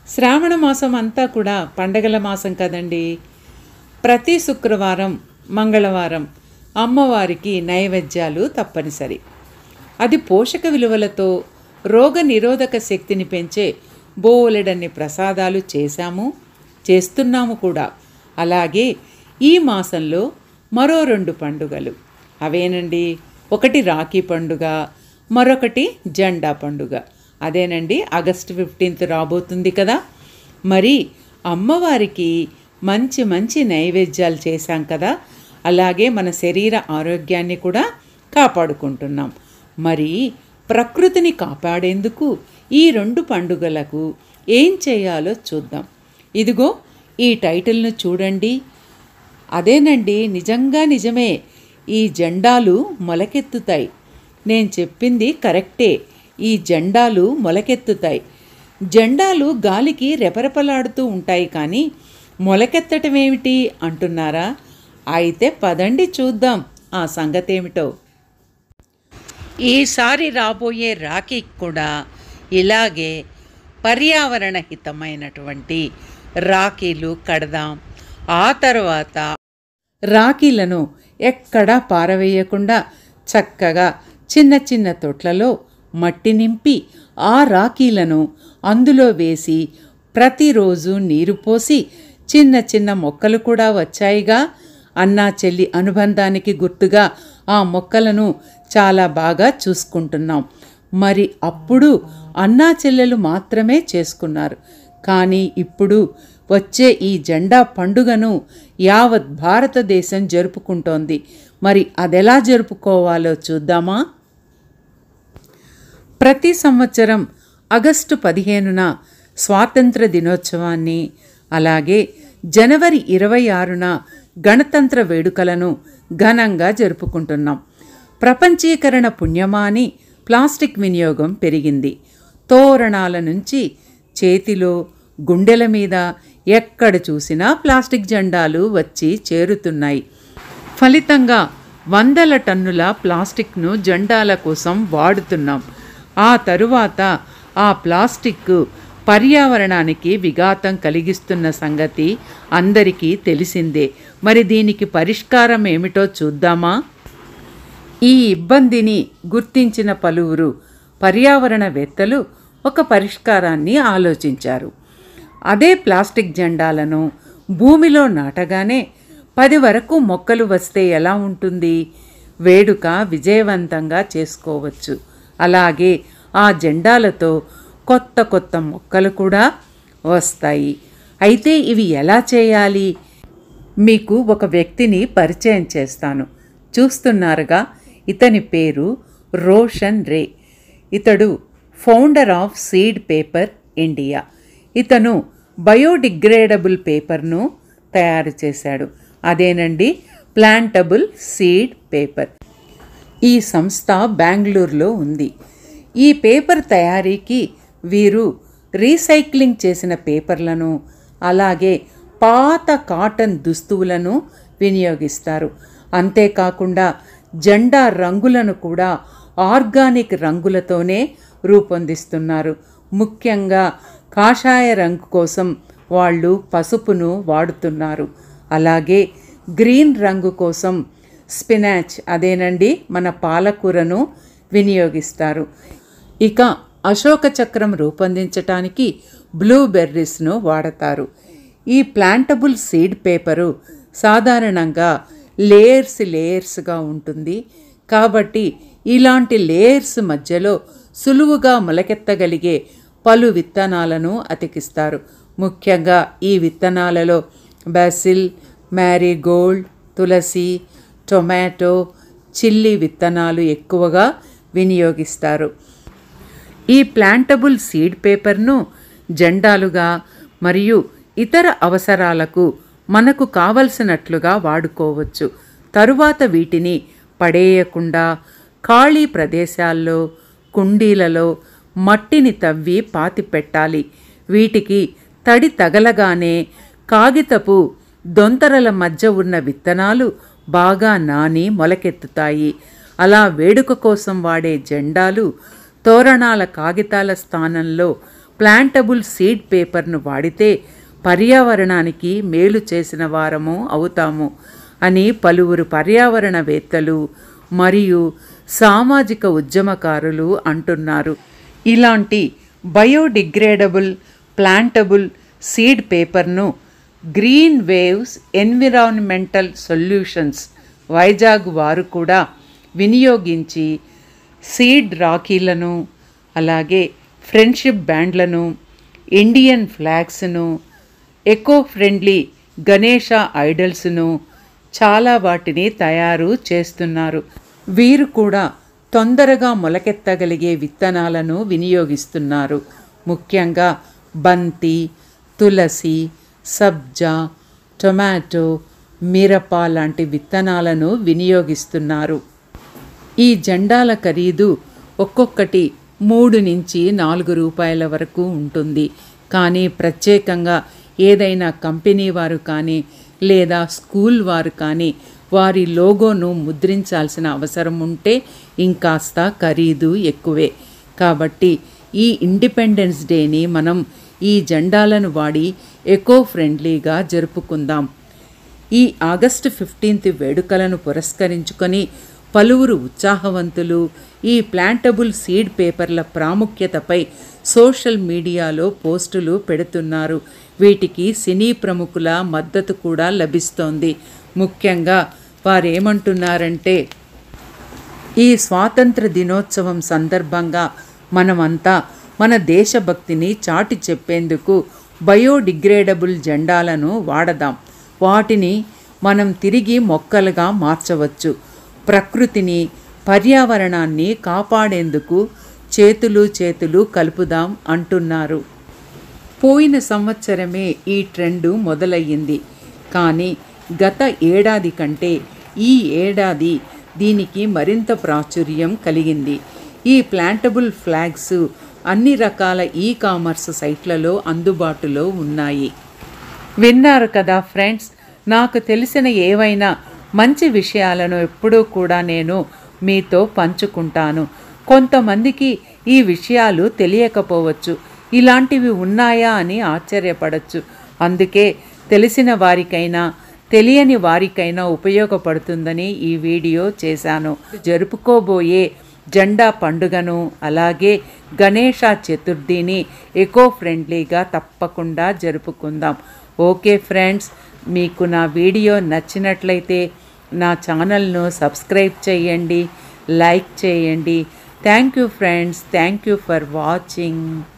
శ్రావణ మాసం అంతా కూడా పండగల మాసం కదండి ప్రతి శుక్రవారం మంగళవారం అమ్మవారికి నైవేద్యాలు తప్పనిసరి అది పోషక విలువలతో రోగ నిరోధక శక్తిని పెంచే బోలెడన్ని ప్రసాదాలు చేశాము చేస్తున్నాము కూడా అలాగే ఈ మాసంలో మరో రెండు పండుగలు అవేనండి ఒకటి రాఖీ పండుగ మరొకటి జెండా పండుగ అదేనండి ఆగస్టు ఫిఫ్టీన్త్ రాబోతుంది కదా మరి అమ్మవారికి మంచి మంచి నైవేద్యాలు చేశాం కదా అలాగే మన శరీర ఆరోగ్యాన్ని కూడా కాపాడుకుంటున్నాం మరి ప్రకృతిని కాపాడేందుకు ఈ రెండు పండుగలకు ఏం చేయాలో చూద్దాం ఇదిగో ఈ టైటిల్ను చూడండి అదేనండి నిజంగా నిజమే ఈ జెండాలు మొలకెత్తుతాయి నేను చెప్పింది కరెక్టే ఈ జెండాలు మొలకెత్తుతాయి జెండాలు గాలికి రెపరెపలాడుతూ ఉంటాయి కానీ మొలకెత్తటం ఏమిటి అంటున్నారా అయితే పదండి చూద్దాం ఆ సంగతేమిటో ఈసారి రాబోయే రాఖీకి కూడా ఇలాగే పర్యావరణ హితమైనటువంటి రాఖీలు కడదాం ఆ తర్వాత రాఖీలను ఎక్కడా పారవేయకుండా చక్కగా చిన్న చిన్న తొట్లలో మట్టి నింపి ఆ రాఖీలను అందులో వేసి ప్రతిరోజు నీరు పోసి చిన్న చిన్న మొక్కలు కూడా వచ్చాయిగా అన్నా చెల్లి అనుబంధానికి గుర్తుగా ఆ మొక్కలను చాలా బాగా చూసుకుంటున్నాం మరి అప్పుడు అన్నా చెల్లెలు మాత్రమే చేసుకున్నారు కానీ ఇప్పుడు వచ్చే ఈ జెండా పండుగను యావత్ భారతదేశం జరుపుకుంటోంది మరి అదెలా జరుపుకోవాలో చూద్దామా ప్రతి సంవత్సరం ఆగస్టు పదిహేనున స్వాతంత్ర దినోత్సవాన్ని అలాగే జనవరి ఇరవై ఆరున గణతంత్ర వేడుకలను ఘనంగా జరుపుకుంటున్నాం ప్రపంచీకరణ పుణ్యమాని ప్లాస్టిక్ వినియోగం పెరిగింది తోరణాల నుంచి చేతిలో గుండెల మీద ఎక్కడ చూసినా ప్లాస్టిక్ జెండాలు వచ్చి చేరుతున్నాయి ఫలితంగా వందల టన్నుల ప్లాస్టిక్ను జెండాల కోసం వాడుతున్నాం ఆ తరువాత ఆ ప్లాస్టిక్ పర్యావరణానికి విఘాతం కలిగిస్తున్న సంగతి అందరికీ తెలిసిందే మరి దీనికి పరిష్కారం ఏమిటో చూద్దామా ఈ ఇబ్బందిని గుర్తించిన పలువురు పర్యావరణవేత్తలు ఒక పరిష్కారాన్ని ఆలోచించారు అదే ప్లాస్టిక్ జెండాలను భూమిలో నాటగానే పది వరకు మొక్కలు వస్తే ఎలా ఉంటుంది వేడుక విజయవంతంగా చేసుకోవచ్చు అలాగే ఆ జెండాలతో కొత్త కొత్త మొక్కలు కూడా వస్తాయి అయితే ఇవి ఎలా చేయాలి మీకు ఒక వ్యక్తిని పరిచయం చేస్తాను చూస్తున్నారుగా ఇతని పేరు రోషన్ రే ఇతడు founder of seed paper India ఇతను బయోడిగ్రేడబుల్ పేపర్ను తయారు చేశాడు అదేనండి ప్లాంటబుల్ సీడ్ పేపర్ ఈ సంస్థ బెంగళూరులో ఉంది ఈ పేపర్ తయారీకి వీరు రీసైక్లింగ్ చేసిన పేపర్లను అలాగే పాత కాటన్ దుస్తువులను వినియోగిస్తారు అంతేకాకుండా జెండా రంగులను కూడా ఆర్గానిక్ రంగులతోనే రూపొందిస్తున్నారు ముఖ్యంగా కాషాయ రంగు కోసం వాళ్ళు పసుపును వాడుతున్నారు అలాగే గ్రీన్ రంగు కోసం స్పినాచ్ అదేనండి మన పాలకూరను వినియోగిస్తారు ఇక అశోక చక్రం రూపొందించటానికి బ్లూబెర్రీస్ను వాడతారు ఈ ప్లాంటబుల్ సీడ్ పేపరు సాధారణంగా లేయర్స్ లేయర్స్గా ఉంటుంది కాబట్టి ఇలాంటి లేయర్స్ మధ్యలో సులువుగా మొలకెత్తగలిగే పలు విత్తనాలను అతికిస్తారు ముఖ్యంగా ఈ విత్తనాలలో బసిల్ మ్యారీగోల్డ్ తులసి టొమాటో చిల్లీ విత్తనాలు ఎక్కువగా వినియోగిస్తారు ఈ ప్లాంటబుల్ సీడ్ పేపర్ను జెండాలుగా మరియు ఇతర అవసరాలకు మనకు కావలసినట్లుగా వాడుకోవచ్చు తరువాత వీటిని పడేయకుండా ఖాళీ ప్రదేశాల్లో కుండీలలో మట్టిని తవ్వి పాతి పెట్టాలి వీటికి తడి తగలగానే కాగితపు దొంతరల మధ్య ఉన్న విత్తనాలు బాగా నాని మొలకెత్తుతాయి అలా వేడుక కోసం వాడే జెండాలు తోరణాల కాగితాల స్థానంలో ప్లాంటబుల్ సీడ్ పేపర్ను వాడితే పర్యావరణానికి మేలు చేసిన వారము అవుతాము అని పలువురు పర్యావరణవేత్తలు మరియు సామాజిక ఉద్యమకారులు అంటున్నారు ఇలాంటి బయోడిగ్రేడబుల్ ప్లాంటబుల్ సీడ్ పేపర్ను Green Waves Environmental Solutions Vizag వారు కూడా వినియోగించి సీడ్ రాఖీలను అలాగే ఫ్రెండ్షిప్ బ్యాండ్లను ఇండియన్ ఫ్లాగ్స్ను ఎకో ఫ్రెండ్లీ గణేష ఐడల్స్ను చాలా వాటిని తయారు చేస్తున్నారు వీరు కూడా తొందరగా మొలకెత్తగలిగే విత్తనాలను వినియోగిస్తున్నారు ముఖ్యంగా బంతి తులసి సబ్జా టొమాటో మిరప లాంటి విత్తనాలను వినియోగిస్తున్నారు ఈ జెండాల ఖరీదు ఒక్కొక్కటి మూడు నుంచి నాలుగు రూపాయల వరకు ఉంటుంది కానీ ప్రత్యేకంగా ఏదైనా కంపెనీ వారు కానీ లేదా స్కూల్ వారు కానీ వారి లోగోను ముద్రించాల్సిన అవసరం ఉంటే ఇంకాస్త ఖరీదు ఎక్కువే కాబట్టి ఈ ఇండిపెండెన్స్ డేని మనం ఈ జెండాలను వాడి ఎకో ఫ్రెండ్లీగా జరుపుకుందాం ఈ ఆగస్టు ఫిఫ్టీన్త్ వేడుకలను పురస్కరించుకొని పలువురు ఉత్సాహవంతులు ఈ ప్లాంటబుల్ సీడ్ పేపర్ల ప్రాముఖ్యతపై సోషల్ మీడియాలో పోస్టులు పెడుతున్నారు వీటికి సినీ ప్రముఖుల మద్దతు కూడా లభిస్తోంది ముఖ్యంగా వారేమంటున్నారంటే ఈ స్వాతంత్ర దినోత్సవం సందర్భంగా మనమంతా మన దేశభక్తిని చాటి చెప్పేందుకు బయోడిగ్రేడబుల్ జెండాలను వాడదాం వాటిని మనం తిరిగి మొక్కలుగా మార్చవచ్చు ప్రకృతిని పర్యావరణాన్ని కాపాడేందుకు చేతులు చేతులు కలుపుదాం అంటున్నారు పోయిన సంవత్సరమే ఈ ట్రెండు మొదలయ్యింది కానీ గత ఏడాది కంటే ఈ ఏడాది దీనికి మరింత ప్రాచుర్యం కలిగింది ఈ ప్లాంటబుల్ ఫ్లాగ్స్ అన్ని రకాల ఈ కామర్స్ సైట్లలో అందుబాటులో ఉన్నాయి విన్నారు కదా ఫ్రెండ్స్ నాకు తెలిసిన ఏవైనా మంచి విషయాలను ఎప్పుడూ కూడా నేను మీతో పంచుకుంటాను కొంతమందికి ఈ విషయాలు తెలియకపోవచ్చు ఇలాంటివి ఉన్నాయా అని ఆశ్చర్యపడచ్చు అందుకే తెలిసిన వారికైనా తెలియని వారికైనా ఉపయోగపడుతుందని ఈ వీడియో చేశాను జరుపుకోబోయే జెండా పండుగను అలాగే గణేష చతుర్థిని ఎకో ఫ్రెండ్లీగా తప్పకుండా జరుపుకుందాం ఓకే ఫ్రెండ్స్ మీకు నా వీడియో నచ్చినట్లయితే నా ఛానల్ను సబ్స్క్రైబ్ చేయండి లైక్ చేయండి thank you friends thank you for watching